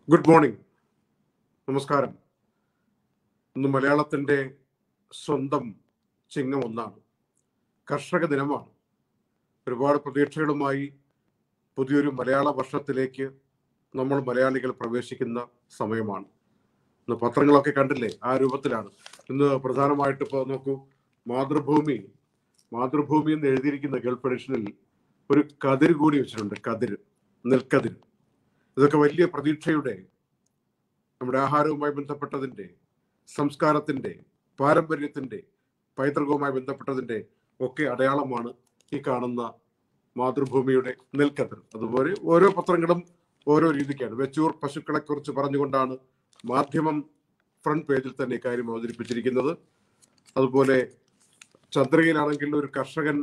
good morning നമസ്കാരം ഇന്ന് മലയാളത്തിൻ്റെ സ്വന്തം ചിങ്ങം ഒന്നാണ് കർഷക ദിനമാണ് ഒരുപാട് പ്രതീക്ഷകളുമായി പുതിയൊരു മലയാള വർഷത്തിലേക്ക് നമ്മൾ മലയാളികൾ പ്രവേശിക്കുന്ന സമയമാണ് ഇന്ന് പത്രങ്ങളൊക്കെ കണ്ടില്ലേ ആ രൂപത്തിലാണ് ഇന്ന് പ്രധാനമായിട്ട് ഇപ്പോൾ നോക്കൂ മാതൃഭൂമി മാതൃഭൂമി എന്ന് എഴുതിയിരിക്കുന്ന ഗൾഫ് എഡിഷനിൽ ഒരു കതിർ കൂടി വെച്ചിട്ടുണ്ട് കതിർ നെൽക്കതിർ ഇതൊക്കെ വലിയ പ്രതീക്ഷയുടെ നമ്മുടെ ആഹാരവുമായി ബന്ധപ്പെട്ടതിൻ്റെ സംസ്കാരത്തിൻ്റെ പാരമ്പര്യത്തിൻ്റെ പൈതൃകവുമായി ബന്ധപ്പെട്ടതിൻ്റെ ഒക്കെ അടയാളമാണ് ഈ കാണുന്ന മാതൃഭൂമിയുടെ നെൽക്കതിർ അതുപോലെ ഓരോ പത്രങ്ങളും ഓരോ രീതിക്കാണ് വെച്ചൂർ പശുക്കളെ കുറിച്ച് പറഞ്ഞുകൊണ്ടാണ് മാധ്യമം ഫ്രണ്ട് പേജിൽ തന്നെ ഇക്കാര്യം അവതരിപ്പിച്ചിരിക്കുന്നത് അതുപോലെ ചന്ദ്രയിലാണെങ്കിൽ ഒരു കർഷകൻ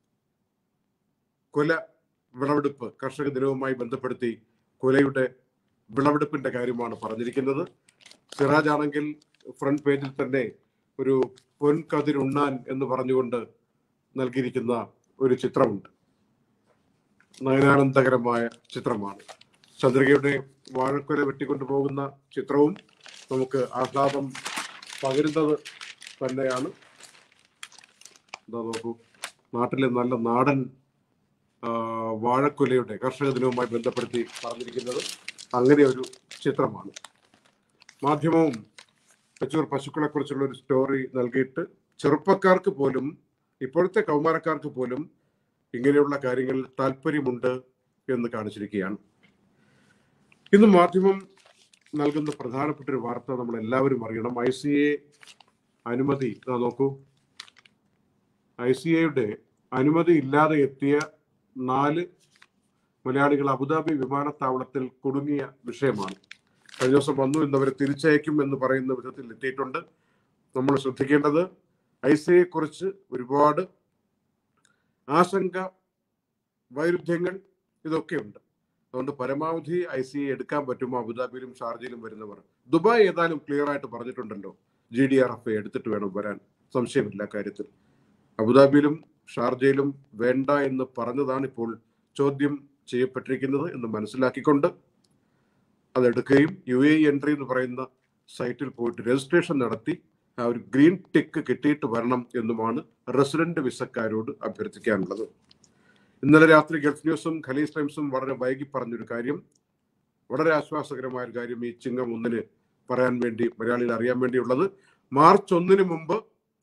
കൊല വിളവെടുപ്പ് കർഷക ദിനവുമായി ബന്ധപ്പെടുത്തി കൊലയുടെ വിളവെടുപ്പിന്റെ കാര്യമാണ് പറഞ്ഞിരിക്കുന്നത് സിറാജ് ആണെങ്കിൽ ഫ്രണ്ട് പേജിൽ തന്നെ ഒരു പൊൻകതിരുണ്ണാൻ എന്ന് പറഞ്ഞുകൊണ്ട് നൽകിയിരിക്കുന്ന ഒരു ചിത്രമുണ്ട് നയനാനന്ദകരമായ ചിത്രമാണ് ചന്ദ്രികയുടെ വാഴക്കൊല വെട്ടിക്കൊണ്ടു പോകുന്ന ചിത്രവും നമുക്ക് ആഹ്ലാദം പകരുന്നത് തന്നെയാണ് എന്താ നോക്കൂ നാട്ടിലെ നല്ല നാടൻ ആ, വാഴക്കുലയുടെ കർഷക ദിനവുമായി ബന്ധപ്പെടുത്തി പറഞ്ഞിരിക്കുന്നത് അങ്ങനെ ഒരു ചിത്രമാണ് മാധ്യമവും തച്ചൂർ പശുക്കളെ കുറിച്ചുള്ള ഒരു സ്റ്റോറി നൽകിയിട്ട് ചെറുപ്പക്കാർക്ക് പോലും ഇപ്പോഴത്തെ കൗമാരക്കാർക്ക് പോലും ഇങ്ങനെയുള്ള കാര്യങ്ങളിൽ താല്പര്യമുണ്ട് എന്ന് കാണിച്ചിരിക്കുകയാണ് ഇന്ന് മാധ്യമം നൽകുന്ന പ്രധാനപ്പെട്ട ഒരു വാർത്ത നമ്മൾ എല്ലാവരും അറിയണം ഐ സി എ അനുമതി ഇതാ നോക്കൂ ഐ സി എയുടെ അനുമതി ഇല്ലാതെ എത്തിയ നാല് മലയാളികൾ അബുദാബി വിമാനത്താവളത്തിൽ കുടുങ്ങിയ വിഷയമാണ് കഴിഞ്ഞ ദിവസം വന്നു എന്നവരെ തിരിച്ചയക്കും എന്ന് പറയുന്ന വിധത്തിൽ എത്തിയിട്ടുണ്ട് നമ്മൾ ശ്രദ്ധിക്കേണ്ടത് ഐ സി എയെ കുറിച്ച് ഒരുപാട് ആശങ്ക വൈരുദ്ധ്യങ്ങൾ ഇതൊക്കെയുണ്ട് അതുകൊണ്ട് പരമാവധി ഐ സി എ എടുക്കാൻ പറ്റുമോ അബുദാബിയിലും ഷാർജയിലും വരുന്നവർ ദുബായ് ഏതായാലും ക്ലിയർ ആയിട്ട് പറഞ്ഞിട്ടുണ്ടല്ലോ ജി ഡി ആർ എഫ് എടുത്തിട്ട് വേണം വരാൻ സംശയമില്ല കാര്യത്തിൽ അബുദാബിയിലും ഷാർജയിലും വേണ്ട എന്ന് പറഞ്ഞതാണ് ഇപ്പോൾ ചോദ്യം ചെയ്യപ്പെട്ടിരിക്കുന്നത് എന്ന് മനസ്സിലാക്കിക്കൊണ്ട് അതെടുക്കുകയും യു എ എൻട്രി എന്ന് പറയുന്ന സൈറ്റിൽ പോയിട്ട് രജിസ്ട്രേഷൻ നടത്തി ആ ഒരു ഗ്രീൻ ടിക്ക് കിട്ടിയിട്ട് വരണം എന്നുമാണ് റെസിഡന്റ് വിസക്കാരോട് അഭ്യർത്ഥിക്കാനുള്ളത് ഇന്നലെ രാത്രി ഗൾഫ് ന്യൂസും ഖലീസ് ടൈംസും വളരെ വൈകി പറഞ്ഞൊരു കാര്യം വളരെ ആശ്വാസകരമായ ഒരു കാര്യം ഈ ചിങ്ങം ഒന്നിന് പറയാൻ വേണ്ടി മലയാളികൾ അറിയാൻ വേണ്ടിയുള്ളത് മാർച്ച് ഒന്നിന് മുമ്പ്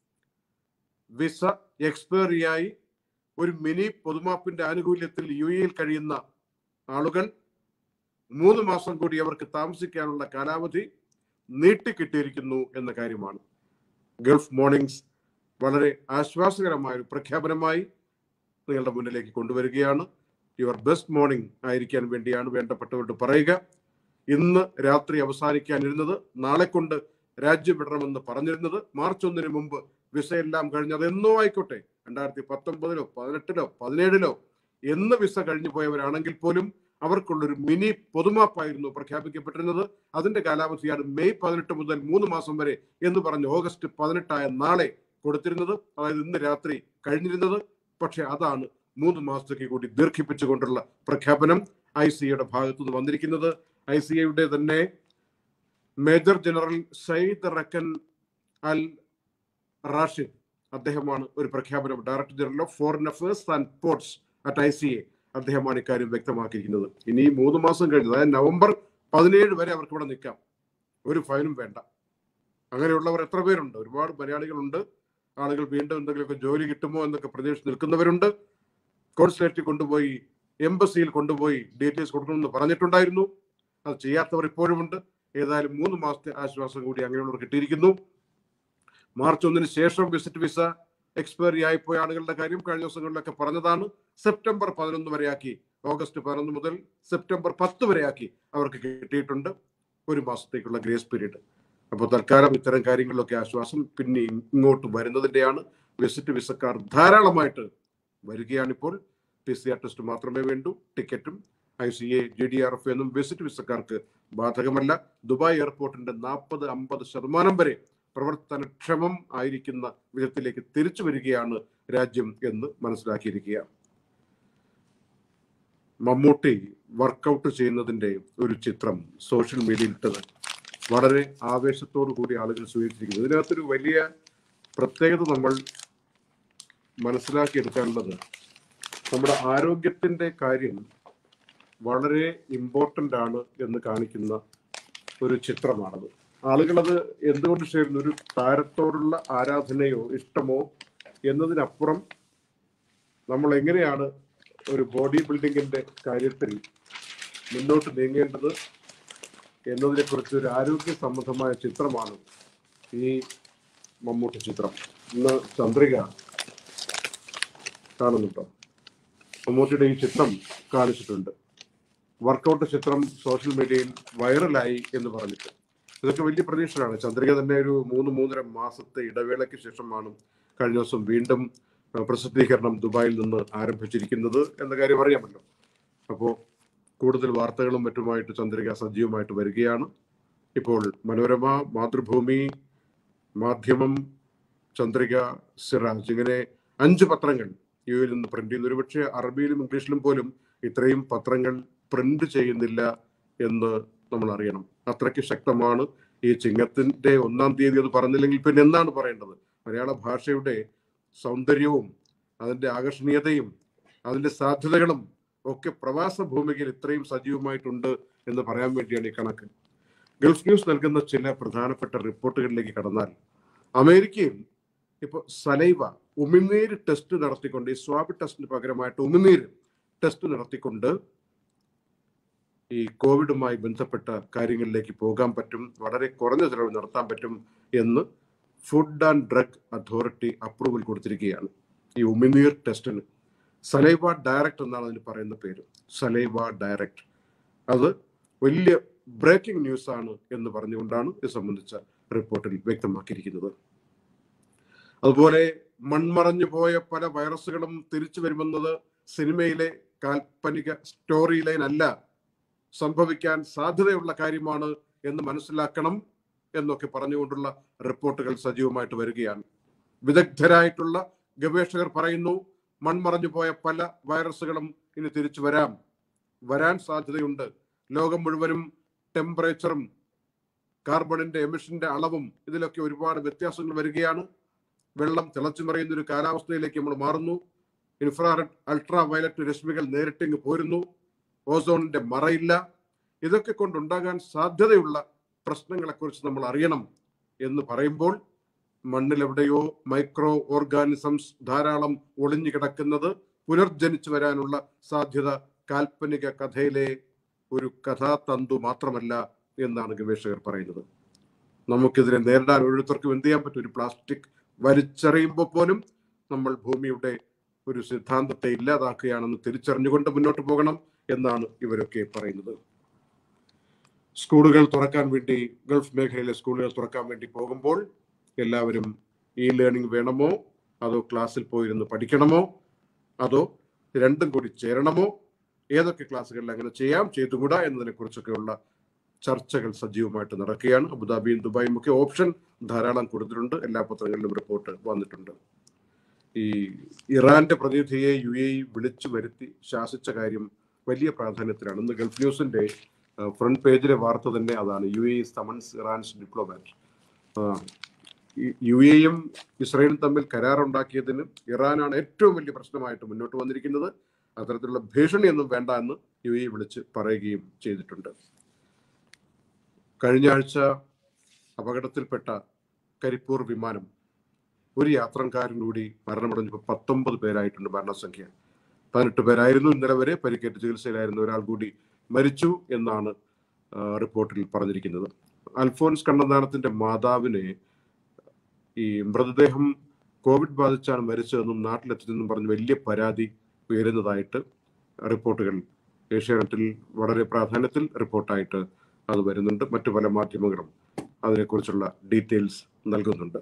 വിസ എക്സ്പയറിയായി ഒരു മിനി പൊതുമാപ്പിന്റെ ആനുകൂല്യത്തിൽ യു എയിൽ കഴിയുന്ന ആളുകൾ മൂന്ന് മാസം കൂടി അവർക്ക് താമസിക്കാനുള്ള കാലാവധി നീട്ടിക്കിട്ടിയിരിക്കുന്നു എന്ന കാര്യമാണ് ഗൾഫ് മോർണിംഗ്സ് വളരെ ആശ്വാസകരമായ ഒരു പ്രഖ്യാപനമായി നിങ്ങളുടെ മുന്നിലേക്ക് കൊണ്ടുവരികയാണ് യുവർ ബെസ്റ്റ് മോർണിംഗ് ആയിരിക്കാൻ വേണ്ടിയാണ് വേണ്ടപ്പെട്ടവരോട് പറയുക ഇന്ന് രാത്രി അവസാനിക്കാനിരുന്നത് നാളെ കൊണ്ട് രാജ്യം വിടണമെന്ന് പറഞ്ഞിരുന്നത് മാർച്ച് ഒന്നിന് മുമ്പ് വിസ എല്ലാം കഴിഞ്ഞ് അത് എന്നോ ആയിക്കോട്ടെ രണ്ടായിരത്തി പത്തൊമ്പതിലോ പതിനെട്ടിലോ പതിനേഴിലോ എന്ന് വിസ കഴിഞ്ഞു പോയവരാണെങ്കിൽ പോലും അവർക്കുള്ളൊരു മിനി പൊതുമാപ്പായിരുന്നു പ്രഖ്യാപിക്കപ്പെട്ടിരുന്നത് അതിന്റെ കാലാവധിയാണ് മെയ് പതിനെട്ട് മുതൽ മൂന്ന് മാസം വരെ എന്ന് പറഞ്ഞ് ഓഗസ്റ്റ് പതിനെട്ടായ നാളെ കൊടുത്തിരുന്നത് അതായത് ഇന്ന് രാത്രി കഴിഞ്ഞിരുന്നത് പക്ഷെ അതാണ് മൂന്ന് മാസത്തേക്ക് കൂടി ദീർഘിപ്പിച്ചുകൊണ്ടുള്ള പ്രഖ്യാപനം ഐ സി യുടെ ഭാഗത്തു നിന്ന് വന്നിരിക്കുന്നത് ഐ സി യുടെ തന്നെ major general Saeed Rakan Al Rashid അദ്ദേഹമാണ് ഒരു പ്രഖ്യാപനം director general of foreign affairs and ports at I C A അദ്ദേഹമാണ് ഇക്കാര്യം വ്യക്തമാക്കിയിരിക്കുന്നത് ഇനി ഈ മൂന്ന് മാസം കഴിഞ്ഞ് അതായത് നവംബർ പതിനേഴ് വരെ അവർക്ക് ഇവിടെ നിൽക്കാം ഒരു ഫൈനും വേണ്ട അങ്ങനെയുള്ളവർ എത്ര പേരുണ്ട് ഒരുപാട് മലയാളികളുണ്ട് ആളുകൾ വീണ്ടും എന്തെങ്കിലുമൊക്കെ ജോലി കിട്ടുമോ എന്നൊക്കെ പ്രതീക്ഷിച്ച് നിൽക്കുന്നവരുണ്ട് കോൺസുലേറ്റിൽ കൊണ്ടുപോയി എംബസിയിൽ കൊണ്ടുപോയി ഡീറ്റെയിൽസ് കൊടുക്കണമെന്ന് പറഞ്ഞിട്ടുണ്ടായിരുന്നു അത് ചെയ്യാത്തവർ ഇപ്പോഴുമുണ്ട് ഏതായാലും മൂന്ന് മാസത്തെ ആശ്വാസം കൂടി അങ്ങനെയുള്ളവർ കിട്ടിയിരിക്കുന്നു മാർച്ച് ഒന്നിന് ശേഷം വിസിറ്റ് വിസ എക്സ്പയറി ആയിപ്പോയ ആളുകളുടെ കാര്യം കഴിഞ്ഞ ദിവസങ്ങളിലൊക്കെ പറഞ്ഞതാണ് സെപ്റ്റംബർ പതിനൊന്ന് വരെയാക്കി ഓഗസ്റ്റ് പതിനൊന്ന് മുതൽ സെപ്റ്റംബർ പത്ത് വരെയാക്കി അവർക്ക് കിട്ടിയിട്ടുണ്ട് ഒരു മാസത്തേക്കുള്ള ഗ്രേസ് പീരീഡ് അപ്പോൾ തൽക്കാലം ഇത്തരം കാര്യങ്ങളിലൊക്കെ ആശ്വാസം പിന്നെ ഇങ്ങോട്ട് വരുന്നതിന്റെയാണ് വിസിറ്റ് വിസക്കാർ ധാരാളമായിട്ട് വരികയാണിപ്പോൾ പി സി ആർ ടെസ്റ്റ് മാത്രമേ വേണ്ടൂ ടിക്കറ്റും I C A G D R F എന്നും വിസിറ്റ് വിസക്കാർക്ക് ബാധകമല്ല ദുബായ് എയർപോർട്ടിന്റെ നാൽപ്പത് അമ്പത് ശതമാനം വരെ പ്രവർത്തനക്ഷമം ആയിരിക്കുന്ന വിധത്തിലേക്ക് തിരിച്ചു വരികയാണ് രാജ്യം എന്ന് മനസ്സിലാക്കിയിരിക്കുക മമ്മൂട്ടി വർക്കൗട്ട് ചെയ്യുന്നതിന്റെ ഒരു ചിത്രം സോഷ്യൽ മീഡിയയിൽ ഇട്ടത് വളരെ ആവേശത്തോടു കൂടി ആളുകൾ സ്വീകരിച്ചിരിക്കുന്നു ഇതിനകത്തൊരു വലിയ പ്രത്യേകത നമ്മൾ മനസ്സിലാക്കിയെടുക്കാനുള്ളത് നമ്മുടെ ആരോഗ്യത്തിന്റെ കാര്യം വളരെ ഇമ്പോർട്ടൻ്റ് ആണ് എന്ന് കാണിക്കുന്ന ഒരു ചിത്രമാണത് ആളുകളത് എന്തുകൊണ്ട് ചെയ്യുന്നു ഒരു താരത്തോടുള്ള ആരാധനയോ ഇഷ്ടമോ എന്നതിനപ്പുറം നമ്മൾ എങ്ങനെയാണ് ഒരു ബോഡി ബിൽഡിങ്ങിന്റെ കാര്യത്തിൽ മുന്നോട്ട് നീങ്ങേണ്ടത് എന്നതിനെക്കുറിച്ച് ഒരു ആരോഗ്യ സംബന്ധമായ ചിത്രമാണ് ഈ മമ്മൂട്ടി ചിത്രം ഇന്ന് ചന്ദ്രിക കാണുന്നുണ്ടോ മമ്മൂട്ടിയുടെ ഈ ചിത്രം കാണിച്ചിട്ടുണ്ട് വർക്കൗട്ട് ചിത്രം സോഷ്യൽ മീഡിയയിൽ വൈറലായി എന്ന് പറഞ്ഞിട്ട് ഇതൊക്കെ വലിയ പ്രതീക്ഷകളാണ് ചന്ദ്രിക തന്നെ ഒരു മൂന്ന് മൂന്നര മാസത്തെ ഇടവേളയ്ക്ക് ശേഷമാണ് കഴിഞ്ഞ ദിവസം വീണ്ടും അഹ് പ്രസിദ്ധീകരണം ദുബായിൽ നിന്ന് ആരംഭിച്ചിരിക്കുന്നത് എന്ന കാര്യം അറിയാമല്ലോ അപ്പോൾ കൂടുതൽ വാർത്തകളും മറ്റുമായിട്ട് ചന്ദ്രിക സജീവമായിട്ട് വരികയാണ് ഇപ്പോൾ മനോരമ മാതൃഭൂമി മാധ്യമം ചന്ദ്രിക സിറാജ് ഇങ്ങനെ അഞ്ച് പത്രങ്ങൾ യു എയിൽ നിന്ന് പ്രിന്റ് ചെയ്യുന്നു ഒരുപക്ഷെ അറബിയിലും ഇംഗ്ലീഷിലും പോലും ഇത്രയും പത്രങ്ങൾ പ്രിന്റ് ചെയ്യുന്നില്ല എന്ന് നമ്മൾ അറിയണം അത്രയ്ക്ക് ശക്തമാണ് ഈ ചിങ്ങത്തിന്റെ ഒന്നാം തീയതി അത് പറഞ്ഞില്ലെങ്കിൽ പിന്നെ എന്താണ് പറയേണ്ടത് മലയാള ഭാഷയുടെ സൗന്ദര്യവും അതിന്റെ ആകർഷണീയതയും അതിന്റെ സാധ്യതകളും ഒക്കെ പ്രവാസ ഭൂമികയിൽ ഇത്രയും സജീവമായിട്ടുണ്ട് എന്ന് പറയാൻ വേണ്ടിയാണ് ഈ കണക്ക് ഗൾഫ് ന്യൂസ് നൽകുന്ന ചില പ്രധാനപ്പെട്ട റിപ്പോർട്ടുകളിലേക്ക് കടന്നാൽ അമേരിക്കയിൽ ഇപ്പോൾ സലൈവ ഉമിനീര് ടെസ്റ്റ് നടത്തിക്കൊണ്ട് ഈ സ്വാബ് ടെസ്റ്റിന് പകരമായിട്ട് ഉമിനീര് ടെസ്റ്റ് നടത്തിക്കൊണ്ട് ഈ കോവിഡുമായി ബന്ധപ്പെട്ട കാര്യങ്ങളിലേക്ക് പോകാൻ പറ്റും വളരെ കുറഞ്ഞ ചെലവ് നടത്താൻ പറ്റും എന്ന് food and drug authority approval കൊടുത്തിരിക്കുകയാണ് ഈ ഉമിനീർ ടെസ്റ്റിന് സലൈവ ഡയറക്റ്റ് എന്നാണ് അതിന് പറയുന്ന പേര് സലൈവ ഡയറക്റ്റ് അത് വലിയ ബ്രേക്കിംഗ് ന്യൂസ് ആണ് എന്ന് പറഞ്ഞുകൊണ്ടാണ് ഇത് സംബന്ധിച്ച റിപ്പോർട്ടിൽ വ്യക്തമാക്കിയിരിക്കുന്നത് അതുപോലെ മൺമറഞ്ഞു പോയ പല വൈറസുകളും തിരിച്ചു വരുമെന്നത് സിനിമയിലെ കാൽപ്പനിക സ്റ്റോറി ലൈൻ അല്ല സംഭവിക്കാൻ സാധ്യതയുള്ള കാര്യമാണ് എന്ന് മനസ്സിലാക്കണം എന്നൊക്കെ പറഞ്ഞുകൊണ്ടുള്ള റിപ്പോർട്ടുകൾ സജീവമായിട്ട് വരികയാണ് വിദഗ്ധരായിട്ടുള്ള ഗവേഷകർ പറയുന്നു മൺമറഞ്ഞു പോയ പല വൈറസുകളും ഇനി തിരിച്ചു വരാം വരാൻ സാധ്യതയുണ്ട് ലോകം മുഴുവനും ടെമ്പറേച്ചറും കാർബണിന്റെ എമിഷന്റെ അളവും ഇതിലൊക്കെ ഒരുപാട് വ്യത്യാസങ്ങൾ വരികയാണ് വെള്ളം തിളച്ചു മറിയുന്ന ഒരു കാലാവസ്ഥയിലേക്ക് നമ്മൾ മാറുന്നു ഇൻഫ്രാറെഡ് അൾട്രാ വയലറ്റ് രശ്മികൾ നേരിട്ടിങ്ങ് പോരുന്നു ഓസോണിന്റെ മറയില്ല ഇതൊക്കെ കൊണ്ടുണ്ടാകാൻ സാധ്യതയുള്ള പ്രശ്നങ്ങളെക്കുറിച്ച് നമ്മൾ അറിയണം എന്ന് പറയുമ്പോൾ മണ്ണിലെവിടെയോ മൈക്രോ ഓർഗാനിസംസ് ധാരാളം ഒളിഞ്ഞു കിടക്കുന്നത് പുനർജനിച്ചു വരാനുള്ള സാധ്യത കാൽപ്പനിക കഥയിലെ ഒരു കഥാതന്തു മാത്രമല്ല എന്നാണ് ഗവേഷകർ പറയുന്നത് നമുക്കിതിനെ നേരിടാൻ ഓരോരുത്തർക്കും എന്ത് ചെയ്യാൻ പറ്റും ഒരു പ്ലാസ്റ്റിക് വലിച്ചെറിയുമ്പോൾ പോലും നമ്മൾ ഭൂമിയുടെ ഒരു സിദ്ധാന്തത്തെ ഇല്ലാതാക്കുകയാണെന്ന് തിരിച്ചറിഞ്ഞുകൊണ്ട് മുന്നോട്ട് പോകണം എന്നാണ് ഇവരൊക്കെ പറയുന്നത് സ്കൂളുകൾ തുറക്കാൻ വേണ്ടി ഗൾഫ് മേഖലയിലെ സ്കൂളുകൾ തുറക്കാൻ വേണ്ടി പോകുമ്പോൾ എല്ലാവരും ഈ ലേണിംഗ് വേണമോ അതോ ക്ലാസ്സിൽ പോയിരുന്ന് പഠിക്കണമോ അതോ രണ്ടും കൂടി ചേരണമോ ഏതൊക്കെ ക്ലാസ്സുകളിൽ അങ്ങനെ ചെയ്യാം ചെയ്തുകൂടാ എന്നതിനെ കുറിച്ചൊക്കെയുള്ള ചർച്ചകൾ സജീവമായിട്ട് നടക്കുകയാണ് അബുദാബിയും ദുബായും ഒക്കെ ഓപ്ഷൻ ധാരാളം കൊടുത്തിട്ടുണ്ട് എല്ലാ പത്രങ്ങളിലും റിപ്പോർട്ട് വന്നിട്ടുണ്ട് ഈ ഇറാന്റെ പ്രതിനിധിയെ യു എ വിളിച്ചു വരുത്തി ശാസിച്ച കാര്യം വലിയ പ്രാധാന്യത്തിലാണ് ഇന്ന് ഗൾഫ് ന്യൂസിന്റെ ഫ്രണ്ട് പേജിലെ വാർത്ത തന്നെ അതാണ് U A summons Iran's diplomat U എയും ഇസ്രയേലും തമ്മിൽ കരാറുണ്ടാക്കിയതിന് ഇറാനാണ് ഏറ്റവും വലിയ പ്രശ്നമായിട്ട് മുന്നോട്ട് വന്നിരിക്കുന്നത് അത്തരത്തിലുള്ള ഭീഷണിയൊന്നും വേണ്ട എന്ന് യു എ വിളിച്ച് പറയുകയും ചെയ്തിട്ടുണ്ട് കഴിഞ്ഞ ആഴ്ച അപകടത്തിൽപ്പെട്ട കരിപ്പൂർ വിമാനം ഒരു യാത്രക്കാരൻ കൂടി മരണമടഞ്ഞപ്പോൾ പത്തൊമ്പത് പേരായിട്ടുണ്ട് മരണസംഖ്യ പതിനെട്ട് പേരായിരുന്നു ഇന്നലെ വരെ പരിക്കേറ്റ് ചികിത്സയിലായിരുന്ന ഒരാൾ കൂടി മരിച്ചു എന്നാണ് ആ, റിപ്പോർട്ടിൽ പറഞ്ഞിരിക്കുന്നത് അൽഫോൻസ് കണ്ണന്താനത്തിന്റെ മാതാവിനെ ഈ മൃതദേഹം കോവിഡ് ബാധിച്ചാണ് മരിച്ചതെന്നും നാട്ടിലെത്തിച്ചതെന്നും പറഞ്ഞ് വലിയ പരാതി ഉയരുന്നതായിട്ട് റിപ്പോർട്ടുകൾ ഏഷ്യാനെറ്റിൽ വളരെ പ്രാധാന്യത്തിൽ റിപ്പോർട്ടായിട്ട് അത് വരുന്നുണ്ട് മറ്റു പല മാധ്യമങ്ങളും അതിനെക്കുറിച്ചുള്ള ഡീറ്റെയിൽസ് നൽകുന്നുണ്ട്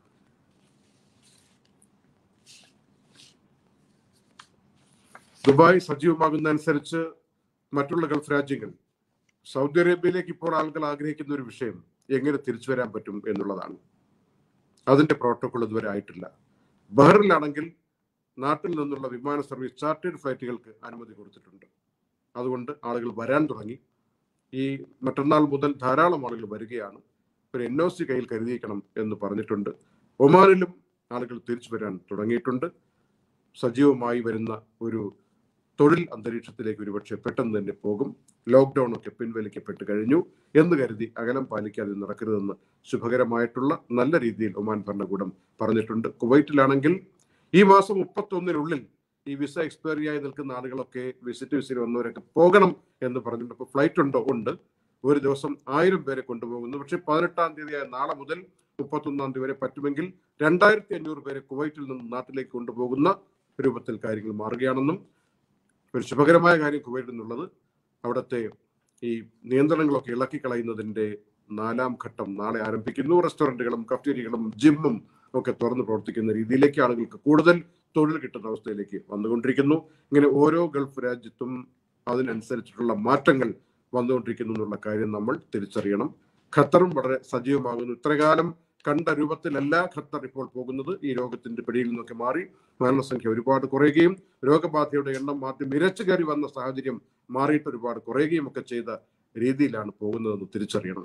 ദുബായ് സജീവമാകുന്നതനുസരിച്ച് മറ്റുള്ള ഗൾഫ് രാജ്യങ്ങൾ സൗദി അറേബ്യയിലേക്ക് ഇപ്പോൾ ആളുകൾ ആഗ്രഹിക്കുന്ന ഒരു വിഷയം എങ്ങനെ തിരിച്ചു വരാൻ പറ്റും എന്നുള്ളതാണ് അതിന്റെ പ്രോട്ടോകോൾ ഇതുവരെ ആയിട്ടില്ല ബഹ്റിലാണെങ്കിൽ നാട്ടിൽ നിന്നുള്ള വിമാന സർവീസ് ചാർട്ടേഡ് ഫ്ലൈറ്റുകൾക്ക് അനുമതി കൊടുത്തിട്ടുണ്ട് അതുകൊണ്ട് ആളുകൾ വരാൻ തുടങ്ങി ഈ മറ്റന്നാൾ മുതൽ ധാരാളം ആളുകൾ വരികയാണ് ഒരു എൻ ഒ സി കയ്യിൽ കരുതിയിരിക്കണം എന്ന് പറഞ്ഞിട്ടുണ്ട് ഒമാനിലും ആളുകൾ തിരിച്ചു വരാൻ തുടങ്ങിയിട്ടുണ്ട് സജീവമായി വരുന്ന ഒരു തൊഴിൽ അന്തരീക്ഷത്തിലേക്ക് ഒരുപക്ഷെ പെട്ടെന്ന് തന്നെ പോകും ലോക്ക്ഡൌൺ ഒക്കെ പിൻവലിക്കപ്പെട്ട് കഴിഞ്ഞു എന്ന് കരുതി അകലം പാലിക്കാതെ നടക്കരുതെന്ന് ശുഭകരമായിട്ടുള്ള നല്ല രീതിയിൽ ഒമാൻ ഭരണകൂടം പറഞ്ഞിട്ടുണ്ട് കുവൈറ്റിലാണെങ്കിൽ ഈ മാസം മുപ്പത്തൊന്നിനുള്ളിൽ ഈ വിസ എക്സ്പയറി ആയി നിൽക്കുന്ന ആളുകളൊക്കെ വിസിറ്റ് വിസയിൽ വന്നവരൊക്കെ പോകണം എന്ന് പറഞ്ഞിട്ടുണ്ട് അപ്പോൾ ഫ്ലൈറ്റ് ഉണ്ടോ ഉണ്ട് ഒരു ദിവസം ആയിരം പേരെ കൊണ്ടുപോകുന്നു പക്ഷെ പതിനെട്ടാം തീയതിയായ നാളെ മുതൽ മുപ്പത്തൊന്നാം തീയതി വരെ പറ്റുമെങ്കിൽ രണ്ടായിരത്തി അഞ്ഞൂറ് പേരെ കുവൈറ്റിൽ നിന്ന് നാട്ടിലേക്ക് കൊണ്ടുപോകുന്ന രൂപത്തിൽ കാര്യങ്ങൾ മാറുകയാണെന്നും ഒരു ശുഭകരമായ കാര്യം കുവൈറ്റ് എന്നുള്ളത് അവിടുത്തെ ഈ നിയന്ത്രണങ്ങളൊക്കെ ഇളക്കി കളയുന്നതിന്റെ നാലാം ഘട്ടം നാളെ ആരംഭിക്കുന്നു റെസ്റ്റോറന്റുകളും കഫ്റ്റീരിയകളും ജിമ്മും ഒക്കെ തുറന്ന് പ്രവർത്തിക്കുന്ന രീതിയിലേക്ക് ആളുകൾക്ക് കൂടുതൽ തൊഴിൽ കിട്ടുന്ന അവസ്ഥയിലേക്ക് വന്നുകൊണ്ടിരിക്കുന്നു ഇങ്ങനെ ഓരോ ഗൾഫ് രാജ്യത്തും അതിനനുസരിച്ചിട്ടുള്ള മാറ്റങ്ങൾ വന്നുകൊണ്ടിരിക്കുന്നു എന്നുള്ള കാര്യം നമ്മൾ തിരിച്ചറിയണം ഖത്തറും വളരെ സജീവമാകുന്നു ഇത്രകാലം കണ്ട രൂപത്തിലല്ല ഖത്തർ ഇപ്പോൾ പോകുന്നത് ഈ രോഗത്തിന്റെ പിടിയിൽ നിന്നൊക്കെ മാറി മരണസംഖ്യ ഒരുപാട് കുറയുകയും രോഗബാധയുടെ എണ്ണം ആദ്യം ഇരച്ചു കയറി വന്ന സാഹചര്യം മാറിയിട്ട് ഒരുപാട് കുറയുകയും ഒക്കെ ചെയ്ത രീതിയിലാണ് പോകുന്നതെന്ന് തിരിച്ചറിയണം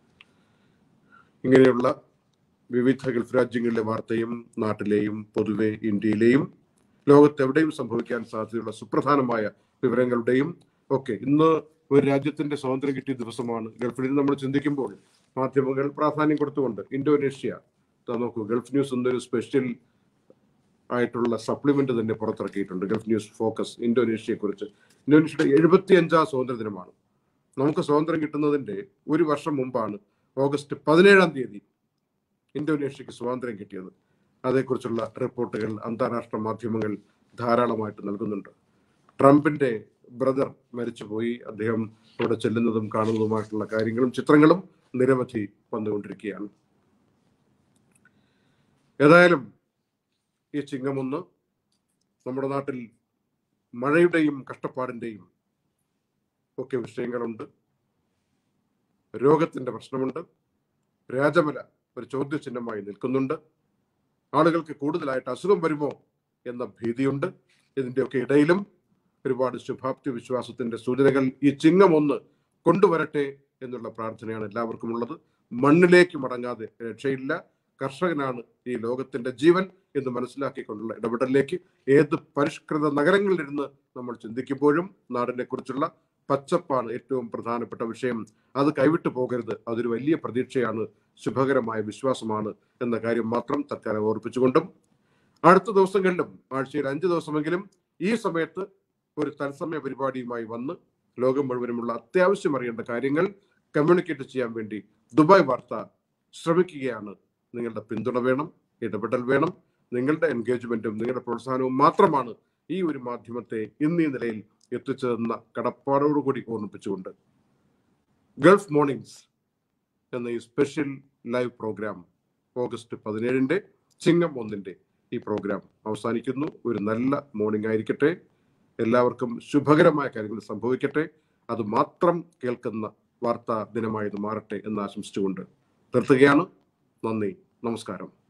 ഇങ്ങനെയുള്ള വിവിധ ഗൾഫ് രാജ്യങ്ങളിലെ വാർത്തയും നാട്ടിലെയും പൊതുവെ ഇന്ത്യയിലെയും ലോകത്തെവിടെയും സംഭവിക്കാൻ സാധ്യതയുള്ള സുപ്രധാനമായ വിവരങ്ങളുടെയും ഒക്കെ ഇന്ന് ഒരു രാജ്യത്തിന്റെ സ്വാതന്ത്ര്യം കിട്ടിയ ദിവസമാണ് ഗൾഫിൽ നിന്ന് നമ്മൾ ചിന്തിക്കുമ്പോൾ മാധ്യമങ്ങൾ പ്രാധാന്യം കൊടുത്തുകൊണ്ട് ഇന്തോനേഷ്യ ദാ നോക്കൂ ഗൾഫ് ന്യൂസ് എന്നൊരു സ്പെഷ്യൽ ആയിട്ടുള്ള സപ്ലിമെന്റ് തന്നെ പുറത്തിറക്കിയിട്ടുണ്ട് ഗൾഫ് ന്യൂസ് ഫോക്കസ് ഇന്തോനേഷ്യയെ കുറിച്ച് ഇന്തോനേഷ്യയുടെ എഴുപത്തി അഞ്ചാം സ്വാതന്ത്ര്യ ദിനമാണ് നമുക്ക് സ്വാതന്ത്ര്യം കിട്ടുന്നതിന്റെ ഒരു വർഷം മുമ്പാണ് ഓഗസ്റ്റ് പതിനേഴാം തീയതി ഇന്തോനേഷ്യക്ക് സ്വാതന്ത്ര്യം കിട്ടിയത് അതേക്കുറിച്ചുള്ള റിപ്പോർട്ടുകൾ അന്താരാഷ്ട്ര മാധ്യമങ്ങൾ ധാരാളമായിട്ട് നൽകുന്നുണ്ട് ട്രംപിന്റെ ബ്രദർ മരിച്ചുപോയി അദ്ദേഹം അവിടെ ചെല്ലുന്നതും കാണുന്നതുമായിട്ടുള്ള കാര്യങ്ങളും ചിത്രങ്ങളും നിരവധി വന്നുകൊണ്ടിരിക്കുകയാണ് ഏതായാലും ഈ ചിങ്ങമൊന്ന് നമ്മുടെ നാട്ടിൽ മഴയുടെയും കഷ്ടപ്പാടിന്റെയും ഒക്കെ വിഷയങ്ങളുണ്ട് രോഗത്തിന്റെ പ്രശ്നമുണ്ട് രാജമല ഒരു ചോദ്യചിഹ്നമായി നിൽക്കുന്നുണ്ട് ആളുകൾക്ക് കൂടുതലായിട്ട് അസുഖം വരുമോ എന്ന ഭീതിയുണ്ട് ഇതിന്റെയൊക്കെ ഇടയിലും ഒരുപാട് ശുഭാപ്തി വിശ്വാസത്തിന്റെ സൂചനകൾ ഈ ചിങ്ങം ഒന്ന് കൊണ്ടുവരട്ടെ എന്നുള്ള പ്രാർത്ഥനയാണ് എല്ലാവർക്കും ഉള്ളത് മണ്ണിലേക്ക് മടങ്ങാതെ രക്ഷയില്ല കർഷകനാണ് ഈ ലോകത്തിന്റെ ജീവൻ എന്ന് മനസ്സിലാക്കിക്കൊണ്ടുള്ള ഇടപെടലിലേക്ക് ഏത് പരിഷ്കൃത നഗരങ്ങളിലിരുന്ന് നമ്മൾ ചിന്തിക്കുമ്പോഴും നാടിനെ കുറിച്ചുള്ള പച്ചപ്പാണ് ഏറ്റവും പ്രധാനപ്പെട്ട വിഷയം അത് കൈവിട്ടു പോകരുത് അതൊരു വലിയ പ്രതീക്ഷയാണ് ശുഭകരമായ വിശ്വാസമാണ് എന്ന കാര്യം മാത്രം തൽക്കാലം ഓർപ്പിച്ചുകൊണ്ടും അടുത്ത ദിവസങ്ങളിലും ആഴ്ചയിൽ അഞ്ച് ദിവസമെങ്കിലും ഈ സമയത്ത് ഒരു തത്സമയ പരിപാടിയുമായി വന്ന് ലോകം മുഴുവനുമുള്ള അത്യാവശ്യം അറിയേണ്ട കാര്യങ്ങൾ കമ്മ്യൂണിക്കേറ്റ് ചെയ്യാൻ വേണ്ടി ദുബായ് വാർത്ത ശ്രമിക്കുകയാണ് നിങ്ങളുടെ പിന്തുണ വേണം ഇടപെടൽ വേണം നിങ്ങളുടെ എൻഗേജ്മെന്റും നിങ്ങളുടെ പ്രോത്സാഹനവും മാത്രമാണ് ഈ ഒരു മാധ്യമത്തെ ഇന്ന് ഈ നിലയിൽ എത്തിച്ചതെന്ന കടപ്പാടോടുകൂടി ഓർമ്മിപ്പിച്ചുകൊണ്ട് ഗൾഫ് മോർണിംഗ്സ് എന്ന ഈ സ്പെഷ്യൽ ലൈവ് പ്രോഗ്രാം ഓഗസ്റ്റ് പതിനേഴിന്റെ ചിങ്ങം ഒന്നിന്റെ ഈ പ്രോഗ്രാം അവസാനിക്കുന്നു ഒരു നല്ല മോർണിംഗ് ആയിരിക്കട്ടെ എല്ലാവർക്കും ശുഭകരമായ കാര്യങ്ങൾ സംഭവിക്കട്ടെ അത് മാത്രം കേൾക്കുന്ന വാർത്താ ദിനമായത് മാറട്ടെ എന്ന് ആശംസിച്ചുകൊണ്ട് നിർത്തുകയാണ് നന്ദി നമസ്കാരം